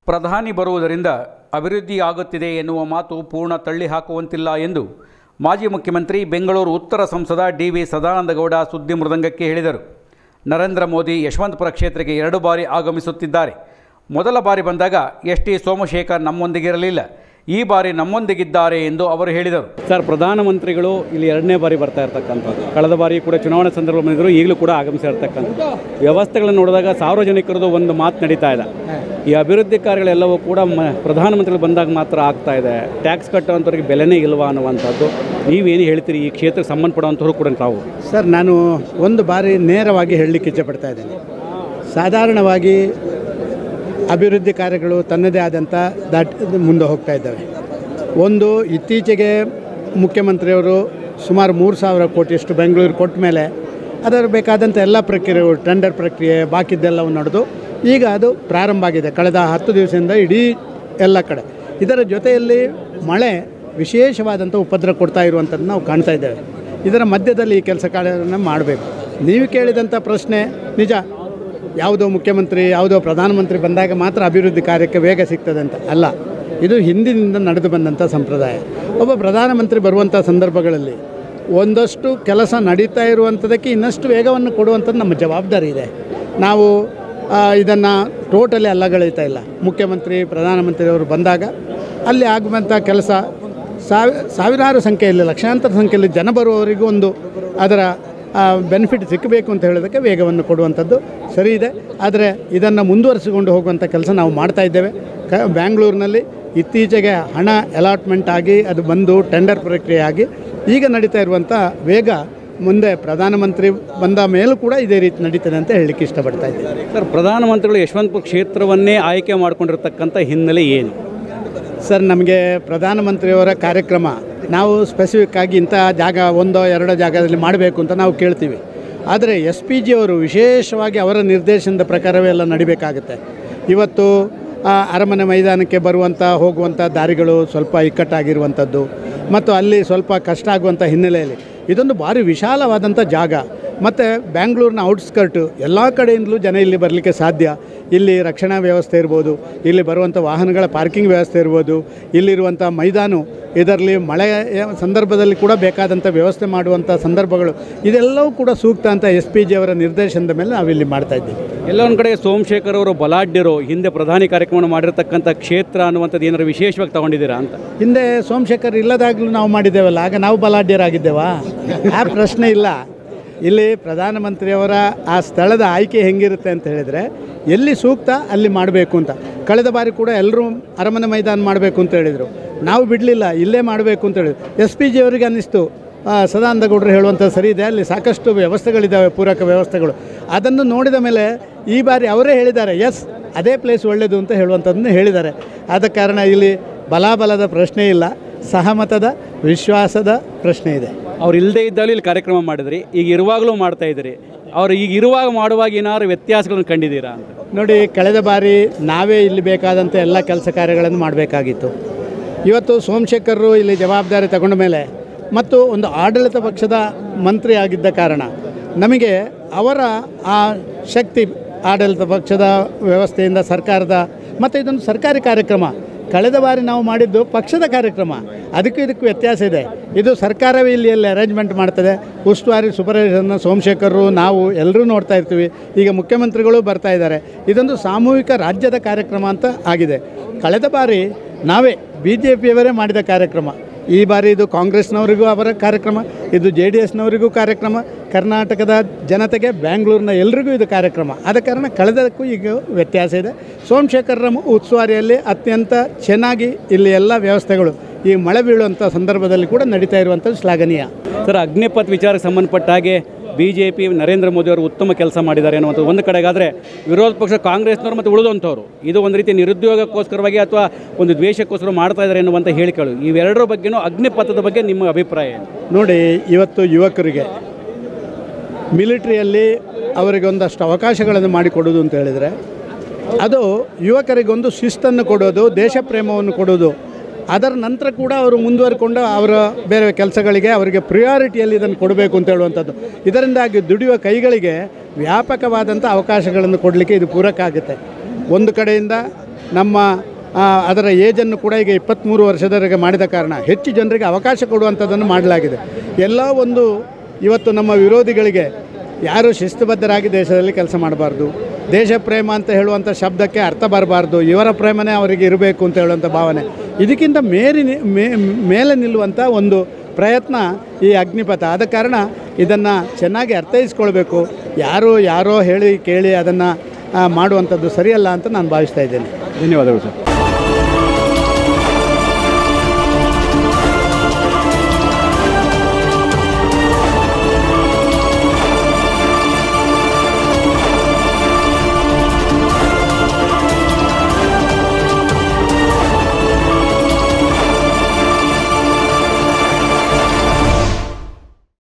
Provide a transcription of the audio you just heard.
ಪ್ರಧಾನಿ ಬರುವುದರಿಂದ ಅಭಿವೃದ್ಧಿ ಆಗುತ್ತಿದೆ ಎನ್ನುವ ಮಾತು ಪೂರ್ಣ ತಳ್ಳಿ ಹಾಕುವಂತಿಲ್ಲ ಎಂದು ಮಾಜಿ ಮುಖ್ಯಮಂತ್ರಿ ಬೆಂಗಳೂರು ಉತ್ತರ ಸಂಸದ ಡಿ ವಿ ಸದಾನಂದಗೌಡ ಸುದ್ದಿ ಮೃದಂಗಕ್ಕೆ ಹೇಳಿದರು ನರೇಂದ್ರ ಮೋದಿ ಯಶವಂತಪುರ ಕ್ಷೇತ್ರಕ್ಕೆ ಎರಡು ಬಾರಿ ಆಗಮಿಸುತ್ತಿದ್ದಾರೆ ಮೊದಲ ಬಾರಿ ಬಂದಾಗ ಎಸ್ ಟಿ ಸೋಮಶೇಖರ್ ನಮ್ಮೊಂದಿಗಿರಲಿಲ್ಲ ಈ ಬಾರಿ ನಮ್ಮೊಂದಿಗಿದ್ದಾರೆ ಎಂದು ಅವರು ಹೇಳಿದರು ಸರ್ ಪ್ರಧಾನಮಂತ್ರಿಗಳು ಇಲ್ಲಿ ಎರಡನೇ ಬಾರಿ ಬರ್ತಾ ಇರ್ತಕ್ಕಂಥದ್ದು ಕಳೆದ ಬಾರಿ ಕೂಡ ಚುನಾವಣಾ ಸಂದರ್ಭ ಬಂದಿದ್ರು ಈಗಲೂ ಕೂಡ ಆಗಮಿಸ್ತಾ ಇರ್ತಕ್ಕಂಥದ್ದು ವ್ಯವಸ್ಥೆಗಳನ್ನು ನೋಡಿದಾಗ ಸಾರ್ವಜನಿಕರದು ಒಂದು ಮಾತು ನಡೀತಾ ಇದೆ ಈ ಅಭಿವೃದ್ಧಿ ಕಾರ್ಯಗಳೆಲ್ಲವೂ ಕೂಡ ಮ ಪ್ರಧಾನಮಂತ್ರಿಗಳು ಬಂದಾಗ ಮಾತ್ರ ಆಗ್ತಾ ಇದೆ ಟ್ಯಾಕ್ಸ್ ಕಟ್ಟುವಂಥವ್ರಿಗೆ ಬೆಲೆನೇ ಇಲ್ವಾ ಅನ್ನುವಂಥದ್ದು ನೀವೇನು ಹೇಳ್ತೀರಿ ಈ ಕ್ಷೇತ್ರಕ್ಕೆ ಸಂಬಂಧಪಡುವಂಥವ್ರು ಕೂಡ ತಾವು ಸರ್ ನಾನು ಒಂದು ಬಾರಿ ನೇರವಾಗಿ ಹೇಳಲಿಕ್ಕೆ ಇಚ್ಛಪಡ್ತಾ ಇದ್ದೇನೆ ಸಾಧಾರಣವಾಗಿ ಅಭಿವೃದ್ಧಿ ಕಾರ್ಯಗಳು ತನ್ನದೇ ಆದಂಥ ದಾಟ್ ಮುಂದೆ ಹೋಗ್ತಾ ಇದ್ದಾವೆ ಒಂದು ಇತ್ತೀಚೆಗೆ ಮುಖ್ಯಮಂತ್ರಿಯವರು ಸುಮಾರು ಮೂರು ಸಾವಿರ ಕೋಟಿಯಷ್ಟು ಬೆಂಗಳೂರು ಕೊಟ್ಟ ಮೇಲೆ ಅದರ ಬೇಕಾದಂಥ ಎಲ್ಲ ಪ್ರಕ್ರಿಯೆಗಳು ಟೆಂಡರ್ ಪ್ರಕ್ರಿಯೆ ಬಾಕಿದ್ದೆಲ್ಲವೂ ನಡೆದು ಈಗ ಅದು ಪ್ರಾರಂಭ ಆಗಿದೆ ಕಳೆದ ಹತ್ತು ದಿವಸದಿಂದ ಇಡೀ ಎಲ್ಲ ಕಡೆ ಇದರ ಜೊತೆಯಲ್ಲಿ ಮಳೆ ವಿಶೇಷವಾದಂಥ ಉಪದ್ರ ಕೊಡ್ತಾ ಇರುವಂಥದ್ದು ನಾವು ಕಾಣ್ತಾ ಇದ್ದೇವೆ ಇದರ ಮಧ್ಯದಲ್ಲಿ ಈ ಕೆಲಸ ಕಾರ್ಯಗಳನ್ನು ಮಾಡಬೇಕು ನೀವು ಕೇಳಿದಂಥ ಪ್ರಶ್ನೆ ನಿಜ ಯಾವುದೋ ಮುಖ್ಯಮಂತ್ರಿ ಯಾವುದೋ ಪ್ರಧಾನಮಂತ್ರಿ ಬಂದಾಗ ಮಾತ್ರ ಅಭಿವೃದ್ಧಿ ಕಾರ್ಯಕ್ಕೆ ವೇಗ ಸಿಗ್ತದೆ ಅಂತ ಅಲ್ಲ ಇದು ಹಿಂದಿನಿಂದ ನಡೆದು ಬಂದಂಥ ಸಂಪ್ರದಾಯ ಒಬ್ಬ ಪ್ರಧಾನಮಂತ್ರಿ ಬರುವಂಥ ಸಂದರ್ಭಗಳಲ್ಲಿ ಒಂದಷ್ಟು ಕೆಲಸ ನಡೀತಾ ಇರುವಂಥದ್ದಕ್ಕೆ ಇನ್ನಷ್ಟು ವೇಗವನ್ನು ಕೊಡುವಂಥದ್ದು ನಮ್ಮ ಜವಾಬ್ದಾರಿ ಇದೆ ನಾವು ಇದನ್ನು ಟೋಟಲಿ ಅಲ್ಲಗಳೆಯುತ್ತಾ ಇಲ್ಲ ಮುಖ್ಯಮಂತ್ರಿ ಪ್ರಧಾನಮಂತ್ರಿಯವರು ಬಂದಾಗ ಅಲ್ಲಿ ಆಗುವಂಥ ಕೆಲಸ ಸಾವಿ ಸಾವಿರಾರು ಸಂಖ್ಯೆಯಲ್ಲಿ ಲಕ್ಷಾಂತರ ಸಂಖ್ಯೆಯಲ್ಲಿ ಜನ ಬರುವವರಿಗೂ ಒಂದು ಅದರ ಬೆನಿಫಿಟ್ ಸಿಕ್ಕಬೇಕು ಅಂತ ಹೇಳೋದಕ್ಕೆ ವೇಗವನ್ನು ಕೊಡುವಂಥದ್ದು ಸರಿ ಇದೆ ಆದರೆ ಇದನ್ನು ಮುಂದುವರಿಸಿಕೊಂಡು ಹೋಗುವಂಥ ಕೆಲಸ ನಾವು ಮಾಡ್ತಾ ಇದ್ದೇವೆ ಕ ಬ್ಯಾಂಗ್ಳೂರಿನಲ್ಲಿ ಇತ್ತೀಚೆಗೆ ಹಣ ಅಲಾಟ್ಮೆಂಟ್ ಆಗಿ ಅದು ಬಂದು ಟೆಂಡರ್ ಪ್ರಕ್ರಿಯೆ ಆಗಿ ಈಗ ನಡೀತಾ ಇರುವಂಥ ವೇಗ ಮುಂದೆ ಪ್ರಧಾನಮಂತ್ರಿ ಬಂದ ಮೇಲೂ ಕೂಡ ಇದೇ ರೀತಿ ನಡೀತದೆ ಅಂತ ಹೇಳಲಿಕ್ಕೆ ಇಷ್ಟಪಡ್ತಾ ಇದ್ದೀನಿ ಸರ್ ಪ್ರಧಾನಮಂತ್ರಿಗಳು ಯಶವಂತಪುರ ಕ್ಷೇತ್ರವನ್ನೇ ಆಯ್ಕೆ ಮಾಡ್ಕೊಂಡಿರ್ತಕ್ಕಂಥ ಹಿನ್ನೆಲೆ ಏನು ಸರ್ ನಮಗೆ ಪ್ರಧಾನಮಂತ್ರಿಯವರ ಕಾರ್ಯಕ್ರಮ ನಾವು ಸ್ಪೆಸಿಫಿಕ್ ಆಗಿ ಇಂಥ ಜಾಗ ಒಂದೋ ಎರಡೋ ಜಾಗದಲ್ಲಿ ಮಾಡಬೇಕು ಅಂತ ನಾವು ಕೇಳ್ತೀವಿ ಆದರೆ ಎಸ್ ಪಿ ಜಿ ಅವರು ವಿಶೇಷವಾಗಿ ಅವರ ನಿರ್ದೇಶನದ ಪ್ರಕಾರವೇ ಎಲ್ಲ ನಡಿಬೇಕಾಗುತ್ತೆ ಇವತ್ತು ಆ, ಅರಮನೆ ಮೈದಾನಕ್ಕೆ ಬರುವಂಥ ಹೋಗುವಂಥ ದಾರಿಗಳು ಸ್ವಲ್ಪ ಇಕ್ಕಟ್ಟಾಗಿರುವಂಥದ್ದು ಮತ್ತು ಅಲ್ಲಿ ಸ್ವಲ್ಪ ಕಷ್ಟ ಆಗುವಂಥ ಹಿನ್ನೆಲೆಯಲ್ಲಿ ಇದೊಂದು ಭಾರಿ ವಿಶಾಲವಾದಂಥ ಜಾಗ ಮತ್ತು ಬ್ಯಾಂಗ್ಳೂರಿನ ಔಟ್ಸ್ಕರ್ಟು ಎಲ್ಲ ಕಡೆಯಿಂದಲೂ ಜನ ಇಲ್ಲಿ ಬರಲಿಕ್ಕೆ ಸಾಧ್ಯ ಇಲ್ಲಿ ರಕ್ಷಣಾ ವ್ಯವಸ್ಥೆ ಇರ್ಬೋದು ಇಲ್ಲಿ ಬರುವಂಥ ವಾಹನಗಳ ಪಾರ್ಕಿಂಗ್ ವ್ಯವಸ್ಥೆ ಇರ್ಬೋದು ಇಲ್ಲಿರುವಂಥ ಮೈದಾನು ಇದರಲ್ಲಿ ಮಳೆಯ ಸಂದರ್ಭದಲ್ಲಿ ಕೂಡ ಬೇಕಾದಂಥ ವ್ಯವಸ್ಥೆ ಮಾಡುವಂಥ ಸಂದರ್ಭಗಳು ಇದೆಲ್ಲವೂ ಕೂಡ ಸೂಕ್ತ ಅಂತ ಎಸ್ ಪಿ ಜಿ ಅವರ ನಿರ್ದೇಶನದ ಮೇಲೆ ನಾವಿಲ್ಲಿ ಮಾಡ್ತಾ ಇದ್ದೀವಿ ಎಲ್ಲ ಒಂದು ಕಡೆ ಸೋಮಶೇಖರ್ ಅವರು ಬಲಾಢ್ಯರು ಹಿಂದೆ ಪ್ರಧಾನಿ ಕಾರ್ಯಕ್ರಮ ಮಾಡಿರ್ತಕ್ಕಂಥ ಕ್ಷೇತ್ರ ಅನ್ನುವಂಥದ್ದು ಏನಾದ್ರು ವಿಶೇಷವಾಗಿ ತಗೊಂಡಿದ್ದೀರಾ ಅಂತ ಹಿಂದೆ ಸೋಮಶೇಖರ್ ಇಲ್ಲದಾಗಲೂ ನಾವು ಮಾಡಿದ್ದೇವಲ್ಲ ಆಗ ನಾವು ಬಲಾಢ್ಯರಾಗಿದ್ದೇವಾ ಆ ಪ್ರಶ್ನೆ ಇಲ್ಲ ಇಲ್ಲಿ ಪ್ರಧಾನಮಂತ್ರಿಯವರ ಆ ಸ್ಥಳದ ಆಯ್ಕೆ ಹೆಂಗಿರುತ್ತೆ ಅಂತ ಹೇಳಿದರೆ ಎಲ್ಲಿ ಸೂಕ್ತ ಅಲ್ಲಿ ಮಾಡಬೇಕು ಅಂತ ಕಳೆದ ಬಾರಿ ಕೂಡ ಎಲ್ಲರೂ ಅರಮನೆ ಮೈದಾನ ಮಾಡಬೇಕು ಅಂತ ಹೇಳಿದರು ನಾವು ಬಿಡಲಿಲ್ಲ ಇಲ್ಲೇ ಮಾಡಬೇಕು ಅಂತ ಹೇಳಿದ್ರು ಎಸ್ ಪಿ ಜಿ ಅವರಿಗೆ ಅನ್ನಿಸ್ತು ಆ, ಸದಾನಂದಗೌಡರು ಹೇಳುವಂಥ ಸರಿ ಇದೆ ಅಲ್ಲಿ ಸಾಕಷ್ಟು ವ್ಯವಸ್ಥೆಗಳಿದ್ದಾವೆ ಪೂರಕ ವ್ಯವಸ್ಥೆಗಳು ಅದನ್ನು ನೋಡಿದ ಮೇಲೆ ಈ ಬಾರಿ ಅವರೇ ಹೇಳಿದ್ದಾರೆ ಎಸ್ ಅದೇ ಪ್ಲೇಸ್ ಒಳ್ಳೆಯದು ಅಂತ ಹೇಳುವಂಥದ್ದನ್ನು ಹೇಳಿದ್ದಾರೆ ಆದ ಕಾರಣ ಇಲ್ಲಿ ಬಲಾಬಲದ ಪ್ರಶ್ನೆ ಇಲ್ಲ ಸಹಮತದ ವಿಶ್ವಾಸದ ಪ್ರಶ್ನೆ ಇದೆ ಅವ್ರು ಇಲ್ಲದೇ ಇದ್ದಾಗಲೂ ಇಲ್ಲಿ ಕಾರ್ಯಕ್ರಮ ಮಾಡಿದ್ರಿ ಈಗ ಇರುವಾಗಲೂ ಮಾಡ್ತಾ ಇದ್ದೀರಿ ಅವ್ರು ಈಗ ಇರುವಾಗ ಮಾಡುವಾಗ ಏನಾದ್ರು ವ್ಯತ್ಯಾಸಗಳನ್ನು ಕಂಡಿದ್ದೀರಾ ಅಂತ ನೋಡಿ ಕಳೆದ ಬಾರಿ ನಾವೇ ಇಲ್ಲಿ ಬೇಕಾದಂಥ ಎಲ್ಲ ಕೆಲಸ ಕಾರ್ಯಗಳನ್ನು ಮಾಡಬೇಕಾಗಿತ್ತು ಇವತ್ತು ಸೋಮಶೇಖರರು ಇಲ್ಲಿ ಜವಾಬ್ದಾರಿ ತಗೊಂಡ ಮೇಲೆ ಮತ್ತು ಒಂದು ಆಡಳಿತ ಪಕ್ಷದ ಮಂತ್ರಿ ಆಗಿದ್ದ ಕಾರಣ ನಮಗೆ ಅವರ ಆ ಶಕ್ತಿ ಆಡಳಿತ ಪಕ್ಷದ ವ್ಯವಸ್ಥೆಯಿಂದ ಸರ್ಕಾರದ ಮತ್ತು ಇದೊಂದು ಸರ್ಕಾರಿ ಕಾರ್ಯಕ್ರಮ ಕಳೆದ ಬಾರಿ ನಾವು ಮಾಡಿದ್ದು ಪಕ್ಷದ ಕಾರ್ಯಕ್ರಮ ಅದಕ್ಕೂ ಇದಕ್ಕೂ ವ್ಯತ್ಯಾಸ ಇದೆ ಇದು ಸರ್ಕಾರವೇ ಇಲ್ಲಿ ಎಲ್ಲಿ ಅರೇಂಜ್ಮೆಂಟ್ ಮಾಡ್ತದೆ ಉಸ್ತುವಾರಿ ಸೂಪರ್ವೈಸರ್ನ ಸೋಮಶೇಖರರು ನಾವು ಎಲ್ಲರೂ ನೋಡ್ತಾ ಇರ್ತೀವಿ ಈಗ ಮುಖ್ಯಮಂತ್ರಿಗಳು ಬರ್ತಾ ಇದ್ದಾರೆ ಇದೊಂದು ಸಾಮೂಹಿಕ ರಾಜ್ಯದ ಕಾರ್ಯಕ್ರಮ ಅಂತ ಆಗಿದೆ ಕಳೆದ ಬಾರಿ ನಾವೇ ಬಿ ಜೆ ಪಿಯವರೇ ಮಾಡಿದ ಕಾರ್ಯಕ್ರಮ ಈ ಬಾರಿ ಇದು ಕಾಂಗ್ರೆಸ್ನವರಿಗೂ ಅವರ ಕಾರ್ಯಕ್ರಮ ಇದು ಜೆ ಡಿ ಎಸ್ನವರಿಗೂ ಕಾರ್ಯಕ್ರಮ ಕರ್ನಾಟಕದ ಜನತೆಗೆ ಬ್ಯಾಂಗ್ಳೂರಿನ ಎಲ್ರಿಗೂ ಇದು ಕಾರ್ಯಕ್ರಮ ಆದ ಕಾರಣ ಕಳೆದಕ್ಕೂ ಈಗ ವ್ಯತ್ಯಾಸ ಇದೆ ಸೋಮಶೇಖರರ ಉಸ್ತುವಾರಿಯಲ್ಲಿ ಅತ್ಯಂತ ಚೆನ್ನಾಗಿ ಇಲ್ಲಿ ಎಲ್ಲ ವ್ಯವಸ್ಥೆಗಳು ಈ ಮಳೆ ಬೀಳುವಂಥ ಸಂದರ್ಭದಲ್ಲಿ ಕೂಡ ನಡೀತಾ ಇರುವಂಥದ್ದು ಶ್ಲಾಘನೀಯ ಸರ್ ಅಗ್ನಿಪಥ್ ವಿಚಾರಕ್ಕೆ ಸಂಬಂಧಪಟ್ಟ ಹಾಗೆ B J P Narendra Modi ಅವರು ಉತ್ತಮ ಕೆಲಸ ಮಾಡಿದ್ದಾರೆ ಅನ್ನುವಂಥದ್ದು ಒಂದು ಕಡೆಗಾದರೆ ವಿರೋಧ ಪಕ್ಷ ಕಾಂಗ್ರೆಸ್ನವರು ಮತ್ತು ಉಳಿದಂಥವ್ರು ಇದು ಒಂದು ರೀತಿ ನಿರುದ್ಯೋಗಕ್ಕೋಸ್ಕರವಾಗಿ ಅಥವಾ ಒಂದು ದ್ವೇಷಕ್ಕೋಸ್ಕರ ಮಾಡ್ತಾ ಇದ್ದಾರೆ ಎನ್ನುವಂಥ ಹೇಳಿಕೆಗಳು ಇವೆರಡರ ಬಗ್ಗೆನೂ ಅಗ್ನಿಪಥದ ಬಗ್ಗೆ ನಿಮ್ಮ ಅಭಿಪ್ರಾಯ ಏನು ನೋಡಿ ಇವತ್ತು ಯುವಕರಿಗೆ ಮಿಲಿಟ್ರಿಯಲ್ಲಿ ಅವರಿಗೆ ಒಂದಷ್ಟು ಅವಕಾಶಗಳನ್ನು ಮಾಡಿಕೊಡೋದು ಅಂತ ಹೇಳಿದರೆ ಅದು ಯುವಕರಿಗೊಂದು ಶಿಸ್ತನ್ನು ಕೊಡೋದು ದೇಶ ಪ್ರೇಮವನ್ನು ಕೊಡೋದು ಅದರ ನಂತರ ಕೂಡ ಅವರು ಮುಂದುವರಿಕೊಂಡು ಅವರ ಬೇರೆ ಕೆಲಸಗಳಿಗೆ ಅವರಿಗೆ ಪ್ರಿಯಾರಿಟಿಯಲ್ಲಿ ಇದನ್ನು ಕೊಡಬೇಕು ಅಂತ ಹೇಳುವಂಥದ್ದು ಇದರಿಂದಾಗಿ ದುಡಿಯುವ ಕೈಗಳಿಗೆ ವ್ಯಾಪಕವಾದಂಥ ಅವಕಾಶಗಳನ್ನು ಕೊಡಲಿಕ್ಕೆ ಇದು ಪೂರಕ ಆಗುತ್ತೆ ಒಂದು ಕಡೆಯಿಂದ ನಮ್ಮ ಆ, ಅದರ ಏಜನ್ನು ಕೂಡ ಈಗ ಇಪ್ಪತ್ತ್ಮೂರು ವರ್ಷದವರೆಗೆ ಮಾಡಿದ ಕಾರಣ ಹೆಚ್ಚು ಜನರಿಗೆ ಅವಕಾಶ ಕೊಡುವಂಥದ್ದನ್ನು ಮಾಡಲಾಗಿದೆ ಎಲ್ಲ ಒಂದು ಇವತ್ತು ನಮ್ಮ ವಿರೋಧಿಗಳಿಗೆ ಯಾರು ಶಿಸ್ತುಬದ್ಧರಾಗಿ ದೇಶದಲ್ಲಿ ಕೆಲಸ ಮಾಡಬಾರ್ದು ದೇಶ ಪ್ರೇಮ ಅಂತ ಹೇಳುವಂಥ ಶಬ್ದಕ್ಕೆ ಅರ್ಥ ಬರಬಾರ್ದು ಇವರ ಪ್ರೇಮನೇ ಅವರಿಗೆ ಇರಬೇಕು ಅಂತ ಹೇಳುವಂಥ ಭಾವನೆ ಇದಕ್ಕಿಂತ ಮೇರಿ ನಿ- ಮೇ- ಮೇಲೆ ನಿಲ್ಲುವಂಥ ಒಂದು ಪ್ರಯತ್ನ ಈ ಅಗ್ನಿಪಥ ಆದ ಕಾರಣ ಇದನ್ನು ಚೆನ್ನಾಗಿ ಅರ್ಥೈಸ್ಕೊಳ್ಬೇಕು ಯಾರೋ ಯಾರೋ ಹೇಳಿ ಕೇಳಿ ಅದನ್ನು ಮಾಡುವಂಥದ್ದು ಸರಿಯಲ್ಲ ಅಂತ ನಾನು ಭಾವಿಸ್ತಾ ಇದ್ದೇನೆ ಧನ್ಯವಾದಗಳು ಸರ್